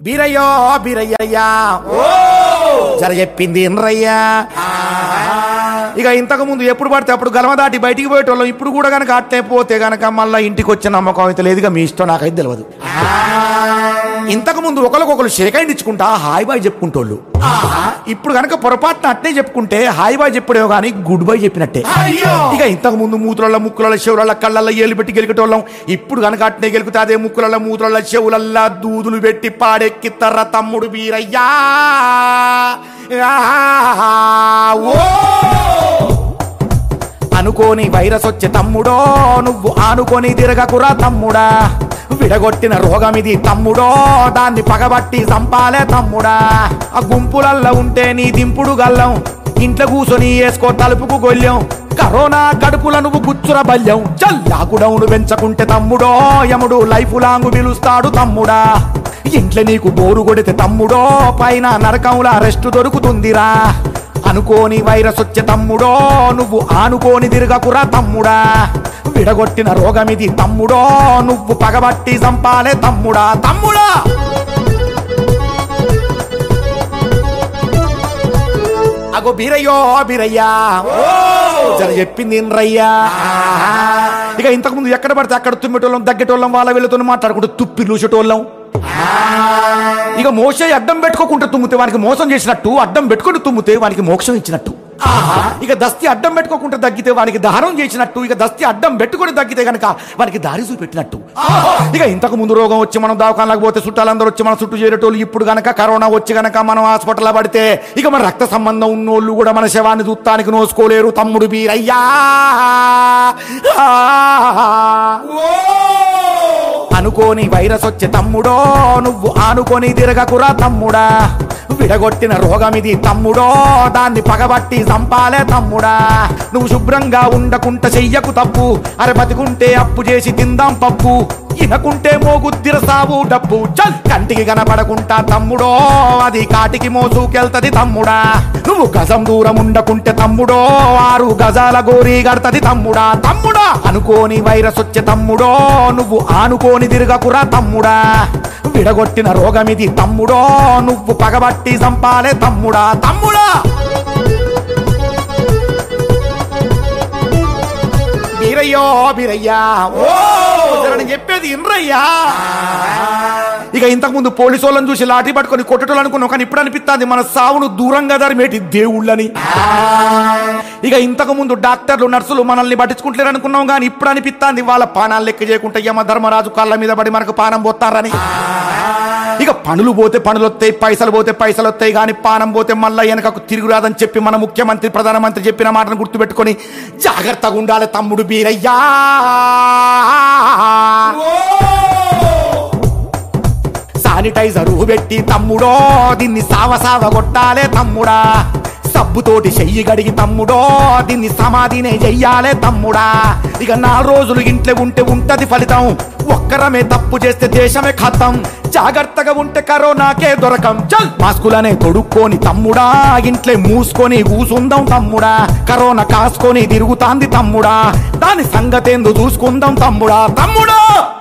బీరయ్యో బీరయ్యయ్యా జర చెప్పింది ఇన్రయ్యా ఇక ఇంతకు ముందు ఎప్పుడు పడితే అప్పుడు గలమ దాటి బయటికి పోయేటోళ్ళం ఇప్పుడు కూడా కనుక అట్టే పోతే గనక మళ్ళీ ఇంటికి వచ్చే నమ్మకం అయితే లేదుగా మీ ఇష్టం నాకైతే తెలియదు ఇంతకు ముందు ఒకరికొకరు షేకాయిండ్ ఇచ్చుకుంటా హాయ్ బాయ్ చెప్పుకుంటోళ్ళు ఇప్పుడు గనక పొరపాటున అట్నే చెప్పుకుంటే హాయ్ బాయ్ చెప్పుడేమో కానీ గుడ్ బై చెప్పినట్టే ఇక ఇంతకు ముందు మూతుల ముక్కుల చెవుల కళ్ళల్లో ఏలు పెట్టి గెలికేటోళ్ళం ఇప్పుడు గనక అట్నే గెలుకుతే అదే ముక్కుల మూతుల చెవులల్లా దూదులు పెట్టి పాడెక్కిత్తర్ర తమ్ముడు వీరయ్యా ఆహా, ఓ అనుకోని వైరస్ వచ్చే తమ్ముడో నువ్వు ఆనుకొని తిరగకురా తమ్ముడా విడగొట్టిన రోగం ఇది తమ్ముడో దాన్ని పగబట్టి చంపాలే తమ్ముడా ఆ గుంపులల్లో ఉంటే నీ దింపుడు గల్లం ఇంట్లో కూసొని వేసుకో తలుపుకు గొల్లం కరోనా కడుపుల నువ్వు గుచ్చుర బల్యం చల్లాకుడౌను పెంచకుంటే తమ్ముడో యముడు లైఫ్ లాంగ్ పిలుస్తాడు తమ్ముడా ఇంట్లో నీకు బోరు కొడితే తమ్ముడో పైన నరకంలా రెస్ట్ దొరుకుతుందిరా అనుకోని వైరస్ వచ్చే తమ్ముడో నువ్వు ఆనుకోని తిరగకురా తమ్ముడా విడగొట్టిన రోగమిది తమ్ముడో నువ్వు పగబట్టి చంపాలే తమ్ముడా తమ్ముడా అగో బీరయ్యో బీరయ్యా జర చెప్పింది ఇన్రయ్యా ఇక ఇంతకు ముందు ఎక్కడ పడితే అక్కడ తుమ్మెటోళ్ళం దగ్గటోళ్ళం వాళ్ళ వీళ్ళతో మాట్లాడుకుంటూ తుప్పి లూసేటోళ్ళం ఇక మోసే అడ్డం పెట్టుకోకుండా తుమ్మితే వానికి మోసం చేసినట్టు అడ్డం పెట్టుకొని తుమ్మితే వానికి మోక్షం ఇచ్చినట్టు ఇక దస్తి అడ్డం పెట్టుకోకుండా తగ్గితే వానికి దారం చేసినట్టు ఇక దస్తి అడ్డం పెట్టుకొని తగ్గితే గనక వానికి దారి చూపెట్టినట్టు ఇక ఇంతకు ముందు రోగం వచ్చి మనం దవాఖానలకు పోతే చుట్టాలందరూ వచ్చి మన చుట్టూ చేరేటోళ్ళు ఇప్పుడు గనక కరోనా వచ్చి గనక మనం హాస్పిటల్ పడితే ఇక మన రక్త సంబంధం ఉన్నోళ్ళు కూడా మన శవాన్ని దుత్తానికి నోసుకోలేరు తమ్ముడు బీరయ్యా అనుకోని వైరస్ వచ్చే తమ్ముడో నువ్వు ఆనుకొని తిరగకురా తమ్ముడా విడగొట్టిన రోగం ఇది తమ్ముడో దాన్ని పగబట్టి చంపాలే తమ్ముడా నువ్వు శుభ్రంగా ఉండకుంట చెయ్యకు తప్పు అరే బతికుంటే అప్పు చేసి తిందాం పప్పు ఇనకుంటే మోగుద్దిర సావు డప్పు చల్ కంటికి కనపడకుంటా తమ్ముడో అది కాటికి మోసుకెళ్తది తమ్ముడా నువ్వు గజం దూరం ఉండకుంటే తమ్ముడో ఆరు గజాల గోరీ గడతది తమ్ముడా తమ్ముడా అనుకోని వైరస్ వచ్చే తమ్ముడో నువ్వు ఆనుకోని తిరగకురా తమ్ముడా విడగొట్టిన రోగమిది తమ్ముడో నువ్వు పగబట్టి చంపాలే తమ్ముడా తమ్ముడా బీరయ్యో బీరయ్యా ఓ జర నేను చెప్పేది ఇన్రయ్యా ఇక ఇంతకు ముందు పోలీసు వాళ్ళని చూసి లాఠీ పట్టుకొని కొట్టటోళ్ళు అనుకున్నాం కానీ ఇప్పుడు అనిపిస్తుంది మన సావును దూరంగా దరిమేటి దేవుళ్ళని ఇక ఇంతకు ముందు డాక్టర్లు నర్సులు మనల్ని పట్టించుకుంటలేరు అనుకున్నాం కానీ ఇప్పుడు అనిపిస్తుంది వాళ్ళ పానాలు లెక్క చేయకుండా యమ ధర్మరాజు కాళ్ళ మీద పడి మనకు పానం పోతారని ఇక పనులు పోతే పనులు వస్తాయి పైసలు పోతే పైసలు వస్తాయి కానీ పానం పోతే మళ్ళా వెనకకు తిరుగురాదని చెప్పి మన ముఖ్యమంత్రి ప్రధానమంత్రి చెప్పిన మాటను గుర్తుపెట్టుకొని జాగ్రత్తగా ఉండాలి తమ్ముడు బీరయ్యా శానిటైజర్ పెట్టి తమ్ముడో దీన్ని సావ సావ కొట్టాలే తమ్ముడా సబ్బుతోటి చెయ్యి గడిగి తమ్ముడో దీన్ని సమాధినే చెయ్యాలే తమ్ముడా ఇక నాలుగు రోజులు ఇంట్లో ఉంటే ఉంటది ఫలితం ఒక్కరమే తప్పు చేస్తే దేశమే ఖతం జాగ్రత్తగా ఉంటే కరోనాకే దొరకం చల్ మాస్కులనే తొడుక్కొని తమ్ముడా ఇంట్లో మూసుకొని కూసుందాం తమ్ముడా కరోనా కాసుకొని తిరుగుతాంది తమ్ముడా దాని సంగతేందు చూసుకుందాం తమ్ముడా తమ్ముడా